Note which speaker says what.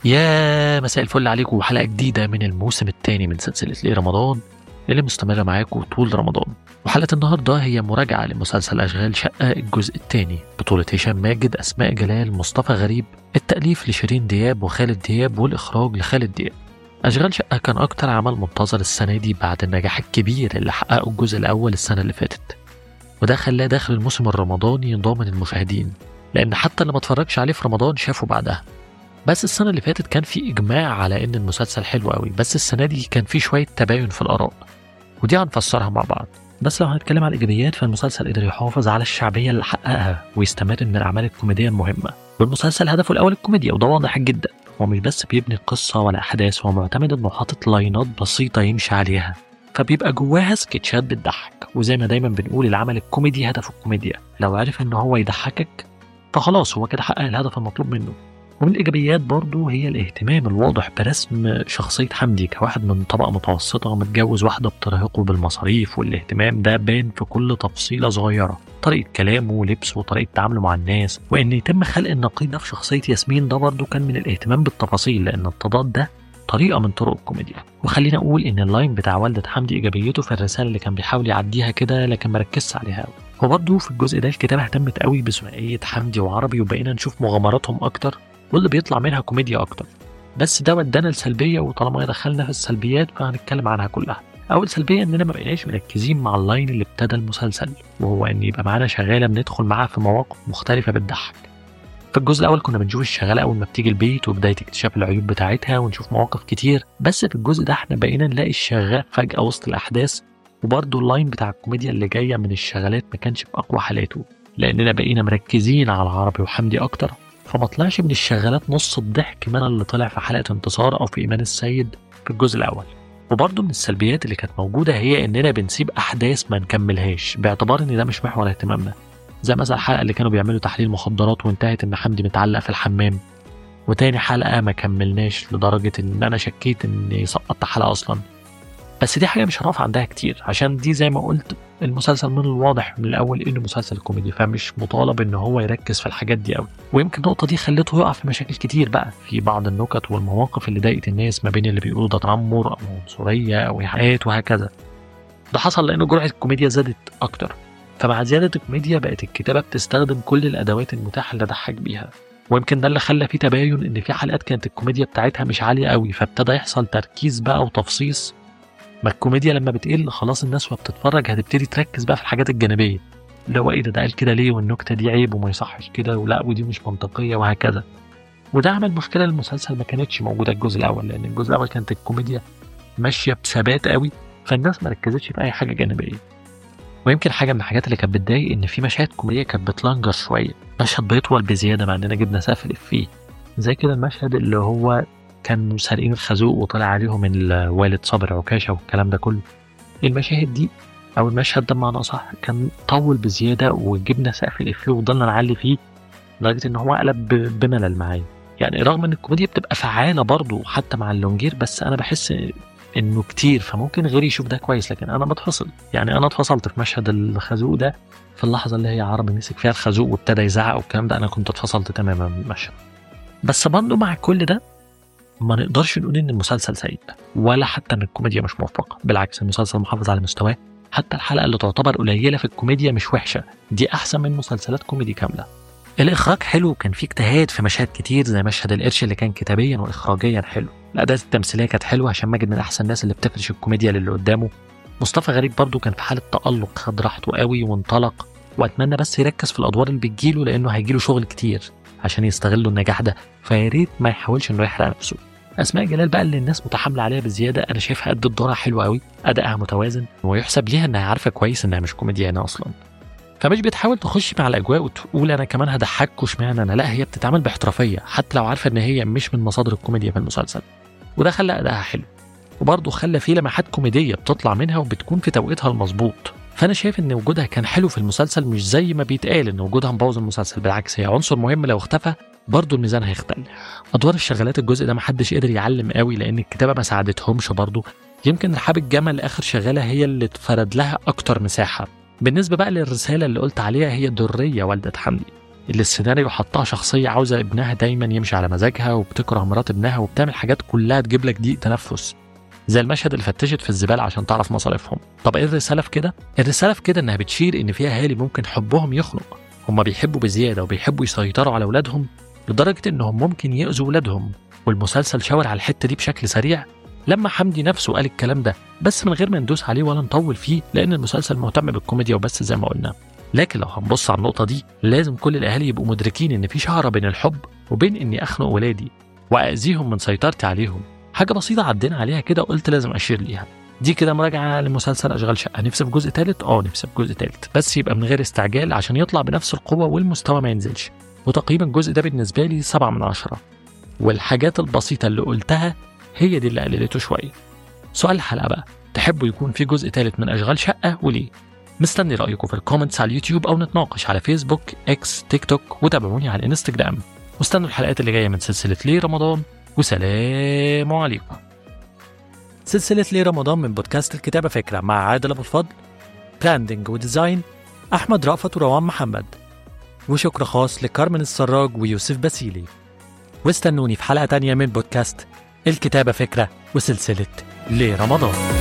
Speaker 1: يا مساء الفل عليكم وحلقة جديدة من الموسم الثاني من سلسلة ليه رمضان اللي مستمرة معاكم طول رمضان وحلقة النهاردة هي مراجعة لمسلسل أشغال شقة الجزء الثاني بطولة هشام ماجد أسماء جلال مصطفى غريب التأليف لشيرين دياب وخالد دياب والإخراج لخالد دياب أشغال شقة كان أكتر عمل منتظر السنة دي بعد النجاح الكبير اللي حققه الجزء الأول السنة اللي فاتت وده خلاه داخل الموسم الرمضاني ضامن المشاهدين لأن حتى اللي ما اتفرجش عليه في رمضان شافه بعدها بس السنة اللي فاتت كان في إجماع على إن المسلسل حلو قوي بس السنة دي كان في شوية تباين في الآراء ودي هنفسرها مع بعض بس لو هنتكلم على الإيجابيات فالمسلسل قدر يحافظ على الشعبية اللي حققها ويستمر من الأعمال الكوميدية المهمة والمسلسل هدفه الأول الكوميديا وده واضح جدا هو مش بس بيبني قصة ولا أحداث هو معتمد إنه حاطط لاينات بسيطة يمشي عليها فبيبقى جواها سكتشات بتضحك وزي ما دايما بنقول العمل الكوميدي هدفه الكوميديا لو عرف إن هو يضحكك فخلاص هو كده حقق الهدف المطلوب منه ومن الإيجابيات برضو هي الاهتمام الواضح برسم شخصية حمدي كواحد من طبقة متوسطة متجوز واحدة بترهقه بالمصاريف والاهتمام ده بان في كل تفصيلة صغيرة طريقة كلامه ولبسه وطريقة تعامله مع الناس وإن يتم خلق النقيض ده في شخصية ياسمين ده برضو كان من الاهتمام بالتفاصيل لأن التضاد ده طريقة من طرق الكوميديا وخلينا أقول إن اللاين بتاع والدة حمدي إيجابيته في الرسالة اللي كان بيحاول يعديها كده لكن مركزش عليها أوي وبرضه في الجزء ده الكتابة اهتمت قوي بثنائية حمدي وعربي وبقينا نشوف مغامراتهم أكتر واللي بيطلع منها كوميديا اكتر بس ده ودانا لسلبيه وطالما دخلنا في السلبيات فهنتكلم عنها كلها اول سلبيه اننا ما بقيناش مركزين مع اللاين اللي ابتدى المسلسل وهو ان يبقى معانا شغاله بندخل معاها في مواقف مختلفه بتضحك في الجزء الاول كنا بنشوف الشغاله اول ما بتيجي البيت وبدايه اكتشاف العيوب بتاعتها ونشوف مواقف كتير بس في الجزء ده احنا بقينا نلاقي الشغال فجاه وسط الاحداث وبرضه اللاين بتاع الكوميديا اللي جايه من الشغالات ما كانش في اقوى حالاته لاننا بقينا مركزين على عربي وحمدي اكتر فما طلعش من الشغالات نص الضحك من اللي طلع في حلقة انتصار أو في إيمان السيد في الجزء الأول وبرضه من السلبيات اللي كانت موجودة هي إننا بنسيب أحداث ما نكملهاش باعتبار إن ده مش محور اهتمامنا زي مثلا الحلقة اللي كانوا بيعملوا تحليل مخدرات وانتهت إن حمدي متعلق في الحمام وتاني حلقة ما كملناش لدرجة إن أنا شكيت إني سقطت حلقة أصلا بس دي حاجة مش هنقف عندها كتير عشان دي زي ما قلت المسلسل من الواضح من الأول إنه مسلسل كوميدي فمش مطالب إن هو يركز في الحاجات دي أوي ويمكن النقطة دي خلته يقع في مشاكل كتير بقى في بعض النكت والمواقف اللي ضايقت الناس ما بين اللي بيقولوا ده تنمر أو عنصرية أو إيحاءات وهكذا ده حصل لأن جرعة الكوميديا زادت أكتر فمع زيادة الكوميديا بقت الكتابة بتستخدم كل الأدوات المتاحة اللي ضحك بيها ويمكن ده اللي خلى في تباين ان في حلقات كانت الكوميديا بتاعتها مش عاليه قوي فابتدى يحصل تركيز بقى وتفصيص ما الكوميديا لما بتقل خلاص الناس وهي بتتفرج هتبتدي تركز بقى في الحاجات الجانبيه اللي هو ايه ده ده قال كده ليه والنكته دي عيب وما يصحش كده ولا ودي مش منطقيه وهكذا وده عمل مشكله للمسلسل ما كانتش موجوده الجزء الاول لان الجزء الاول كانت الكوميديا ماشيه بثبات قوي فالناس ما ركزتش في اي حاجه جانبيه ويمكن حاجه من الحاجات اللي كانت بتضايق ان في مشاهد كوميديه كانت بتلنجر شويه مشهد بيطول بزياده مع اننا جبنا سقف الافيه زي كده المشهد اللي هو كانوا سارقين الخازوق وطلع عليهم الوالد صابر عكاشه والكلام ده كله المشاهد دي او المشهد ده بمعنى اصح كان طول بزياده وجبنا سقف الافيه وفضلنا نعلي فيه لدرجه ان هو قلب بملل معايا يعني رغم ان الكوميديا بتبقى فعاله برضه حتى مع اللونجير بس انا بحس انه كتير فممكن غيري يشوف ده كويس لكن انا بتفصل يعني انا اتفصلت في مشهد الخازوق ده في اللحظه اللي هي عربي مسك فيها الخازوق وابتدى يزعق والكلام ده انا كنت اتفصلت تماما من المشهد بس برضه مع كل ده ما نقدرش نقول ان المسلسل سيء ولا حتى ان الكوميديا مش موفقه بالعكس المسلسل محافظ على مستواه حتى الحلقه اللي تعتبر قليله في الكوميديا مش وحشه دي احسن من مسلسلات كوميدي كامله الاخراج حلو وكان فيه اجتهاد في مشاهد كتير زي مشهد القرش اللي كان كتابيا واخراجيا حلو الاداء التمثيليه كانت حلوه هشام ماجد من احسن الناس اللي بتفرش الكوميديا للي قدامه مصطفى غريب برضه كان في حاله تالق خد راحته قوي وانطلق واتمنى بس يركز في الادوار اللي بتجيله لانه هيجيله شغل كتير عشان يستغلوا النجاح ده فيا ريت ما يحاولش انه يحرق نفسه اسماء جلال بقى اللي الناس متحامله عليها بزياده انا شايفها قد الدورها حلوه قوي ادائها متوازن ويحسب ليها انها عارفه كويس انها مش كوميديانه اصلا فمش بتحاول تخش مع الاجواء وتقول انا كمان هضحككوا اشمعنى انا لا هي بتتعامل باحترافيه حتى لو عارفه ان هي مش من مصادر الكوميديا في المسلسل وده خلى ادائها حلو وبرضه خلى فيه لمحات كوميديه بتطلع منها وبتكون في توقيتها المظبوط فانا شايف ان وجودها كان حلو في المسلسل مش زي ما بيتقال ان وجودها مبوظ المسلسل بالعكس هي عنصر مهم لو اختفى برضه الميزان هيختل ادوار الشغالات الجزء ده محدش قدر يعلم قوي لان الكتابه ما ساعدتهمش برضه يمكن رحاب الجمل اخر شغاله هي اللي اتفرد لها اكتر مساحه بالنسبه بقى للرساله اللي قلت عليها هي دريه والده حمدي اللي السيناريو حطها شخصية عاوزة ابنها دايما يمشي على مزاجها وبتكره مرات ابنها وبتعمل حاجات كلها تجيب لك ضيق تنفس زي المشهد اللي فتشت في الزبالة عشان تعرف مصاريفهم طب ايه الرسالة في كده؟ الرسالة في كده انها بتشير ان في اهالي ممكن حبهم يخنق هما بيحبوا بزيادة وبيحبوا يسيطروا على ولادهم لدرجة انهم ممكن يأذوا ولادهم والمسلسل شاور على الحتة دي بشكل سريع لما حمدي نفسه قال الكلام ده بس من غير ما ندوس عليه ولا نطول فيه لان المسلسل مهتم بالكوميديا وبس زي ما قلنا لكن لو هنبص على النقطة دي لازم كل الأهالي يبقوا مدركين إن في شعرة بين الحب وبين إني أخنق ولادي وأذيهم من سيطرتي عليهم حاجة بسيطة عدينا عليها كده وقلت لازم أشير ليها دي كده مراجعة لمسلسل أشغال شقة نفسي في جزء تالت اه نفسي في جزء تالت بس يبقى من غير استعجال عشان يطلع بنفس القوة والمستوى ما ينزلش وتقييم الجزء ده بالنسبة لي سبعة من عشرة والحاجات البسيطة اللي قلتها هي دي اللي قللته شوية سؤال الحلقة بقى تحبوا يكون في جزء تالت من أشغال شقة وليه؟ مستني رأيكم في الكومنتس على اليوتيوب أو نتناقش على فيسبوك إكس تيك توك وتابعوني على الانستجرام واستنوا الحلقات اللي جاية من سلسلة ليه رمضان وسلام عليكم سلسلة ليه رمضان من بودكاست الكتابة فكرة مع عادل أبو الفضل براندنج وديزاين أحمد رأفت وروان محمد وشكر خاص لكارمن السراج ويوسف باسيلي واستنوني في حلقة تانية من بودكاست الكتابة فكرة وسلسلة ليه رمضان